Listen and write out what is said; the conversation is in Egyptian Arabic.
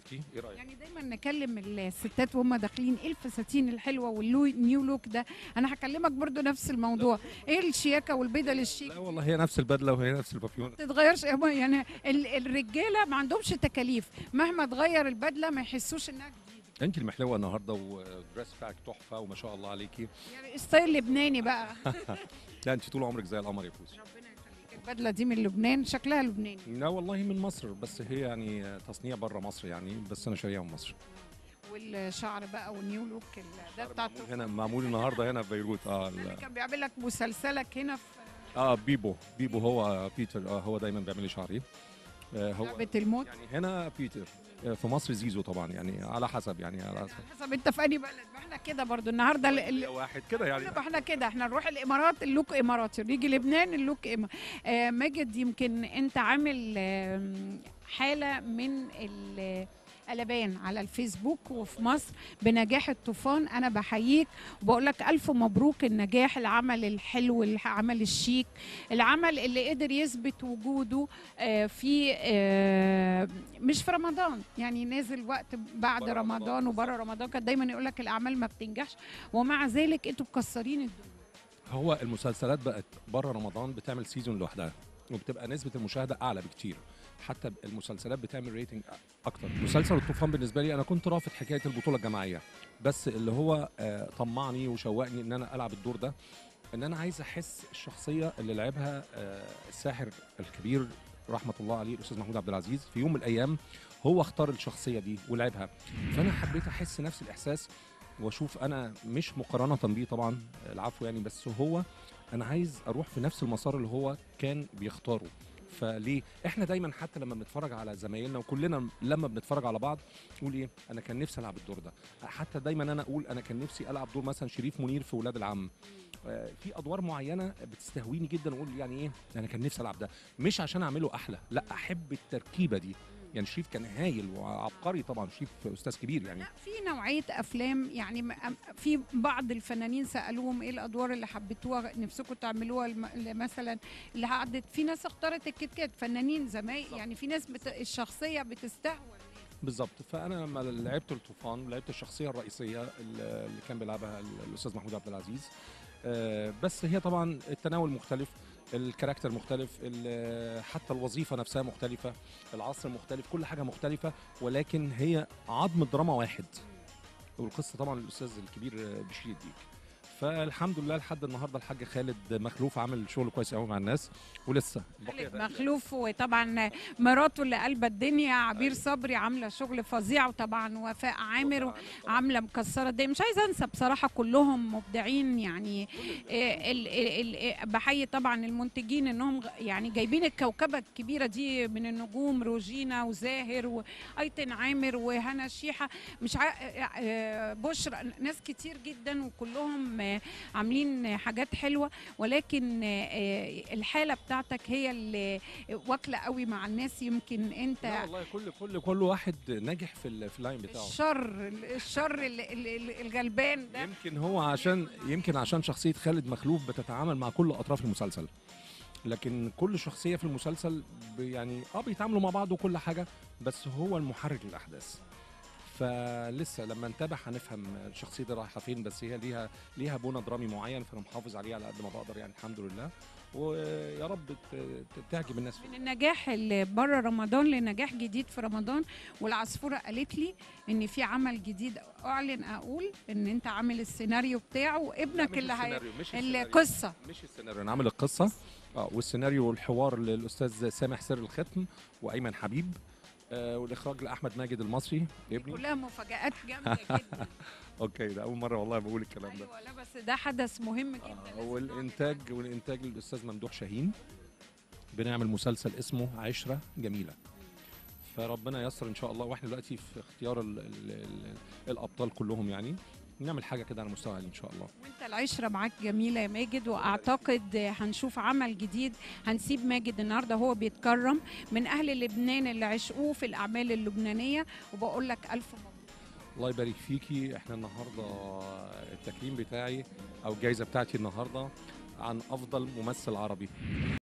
شفتيه ايه رايك يعني دايما نكلم الستات وهم داخلين ايه الفساتين الحلوه والنيو لوك ده انا هكلمك برضو نفس الموضوع ايه الشياكه والبدل الشيك لا والله هي نفس البدله وهي نفس البرفيوم تتغيرش يعني ال- الرجاله ما عندهمش تكاليف مهما تغير البدله ما يحسوش انها جديده انت المحلوه النهارده والدريس بتاعك تحفه وما شاء الله عليكي يعني ستايل لبناني بقى لا انت طول عمرك زي القمر يا فوزي ربنا يخليك البدله دي من لبنان شكلها لبناني لا والله من مصر بس هي يعني تصنيع بره مصر يعني بس انا شاريها من مصر والشعر بقى والنيو لوك ال- ده بتاع معمول هنا معمول النهارده هنا في بيروت اه اللي ال- كان بيعمل لك مسلسلك هنا في اه بيبو بيبو هو بيتر آه هو دايما بيعمل لي شعري آه هو لعبه الموت يعني هنا بيتر آه في مصر زيزو طبعا يعني على حسب يعني على حسب حسب انت في انهي بلد ما احنا كده برضو النهارده ال- ال- واحد كده يعني يبقى احنا كده احنا نروح الامارات اللوك اماراتي نيجي لبنان اللوك إما. آه ماجد يمكن انت عامل آم، حاله من ال- قلبان على الفيسبوك وفي مصر بنجاح الطوفان انا بحييك وبقول لك الف مبروك النجاح العمل الحلو العمل الشيك العمل اللي قدر يثبت وجوده آه، في آه، مش في رمضان يعني نازل وقت بعد برا رمضان رمضان وبره رمضان كان دايما يقول لك الاعمال ما بتنجحش ومع ذلك انتوا مكسرين الدنيا هو المسلسلات بقت بره رمضان بتعمل سيزون لوحدها وبتبقى نسبه المشاهده اعلى بكتير حتى المسلسلات بتعمل ريتنج اكتر مسلسل الطوفان بالنسبه لي انا كنت رافض حكايه البطوله الجماعيه بس اللي هو آه، طمعني وشوقني ان انا العب الدور ده ان انا عايز احس الشخصيه اللي لعبها آه، الساحر الكبير رحمه الله عليه الاستاذ محمود عبد العزيز في يوم من الايام هو اختار الشخصيه دي ولعبها فانا حبيت احس نفس الاحساس واشوف انا مش مقارنه بيه طبعا العفو يعني بس هو انا عايز اروح في نفس المسار اللي هو كان بيختاره فليه احنا دايما حتى لما بنتفرج على زمايلنا وكلنا لما بنتفرج على بعض نقول ايه انا كان نفسي العب الدور ده حتى دايما انا اقول انا كان نفسي العب دور مثلا شريف منير في ولاد العم آه، في ادوار معينه بتستهويني جدا واقول يعني ايه انا كان نفسي العب ده مش عشان اعمله احلى لا احب التركيبه دي يعني شريف كان هايل وعبقري طبعا شريف استاذ كبير يعني لا في نوعيه افلام يعني م- أم- في بعض الفنانين سالوهم ايه الادوار اللي حبيتوها نفسكم تعملوها الم- اللي مثلا اللي عدت في ناس اختارت الكيت كات فنانين زمايل يعني في ناس بت... الشخصيه بتستهوى الناس. بالظبط فانا لما لعبت الطوفان لعبت الشخصيه الرئيسيه اللي اللي كان بيلعبها ال- الاستاذ محمود عبد العزيز آه، بس هي طبعا التناول مختلف الكاركتر مختلف ال- حتى الوظيفه نفسها مختلفه العصر مختلف كل حاجه مختلفه ولكن هي عظم دراما واحد والقصه طبعا الاستاذ الكبير آه، بشير الديك فالحمد لله لحد النهارده الحاج خالد مخلوف عامل شغل كويس قوي مع الناس ولسه خالد مخلوف وطبعا مراته اللي قلبة الدنيا عبير صبري عامله شغل فظيع وطبعا وفاء عامر عامله مكسره الدنيا مش عايزه انسى بصراحه كلهم مبدعين يعني إيه ال ال ال بحيي طبعا المنتجين انهم غ- يعني جايبين الكوكبه الكبيره دي من النجوم روجينا وزاهر وايتن عامر وهنا شيحه مش ع... آه، بشرى ناس كتير جدا وكلهم آه، عاملين حاجات حلوه ولكن آه، الحاله بتاعتك هي اللي واكله قوي مع الناس يمكن لا انت والله كل كل كل واحد ناجح في ال- في اللاين بتاعه الشر الشر ال- ال- ال- الغلبان ده يمكن هو عشان يمكن عشان شخصيه خالد مخلوف بتتعامل مع كل اطراف المسلسل لكن كل شخصيه في المسلسل ب- يعني اه بيتعاملوا مع بعض وكل حاجه بس هو المحرك للاحداث فلسه لما نتابع هنفهم الشخصيه دي رايحه فين بس هي ليها ليها بنى درامي معين فانا محافظ عليه على قد ما بقدر يعني الحمد لله ويا رب ت- ت- تعجب الناس من النجاح اللي بره رمضان لنجاح جديد في رمضان والعصفوره قالت لي ان في عمل جديد اعلن اقول ان انت عامل السيناريو بتاعه وابنك اللي هي مش السيناريو. القصه مش السيناريو انا عامل القصه اه والسيناريو والحوار للاستاذ سامح سر الختم وايمن حبيب آه والاخراج لاحمد ماجد المصري ابني كلها مفاجآت جامده جدا اوكي ده اول مره والله بقول الكلام ده ايوه لا بس ده حدث مهم جدا آه لازم والانتاج والانتاج للاستاذ ممدوح شاهين بنعمل مسلسل اسمه عشره جميله فربنا ييسر ان شاء الله واحنا دلوقتي في اختيار ال ال ال الابطال كلهم يعني نعمل حاجه كده على مستوى عالي ان شاء الله وانت العشره معاك جميله يا ماجد واعتقد هنشوف عمل جديد هنسيب ماجد النهارده هو بيتكرم من اهل لبنان اللي عشقوه في الاعمال اللبنانيه وبقول لك الف مبروك الله يبارك فيكي احنا النهارده التكريم بتاعي او الجائزه بتاعتي النهارده عن افضل ممثل عربي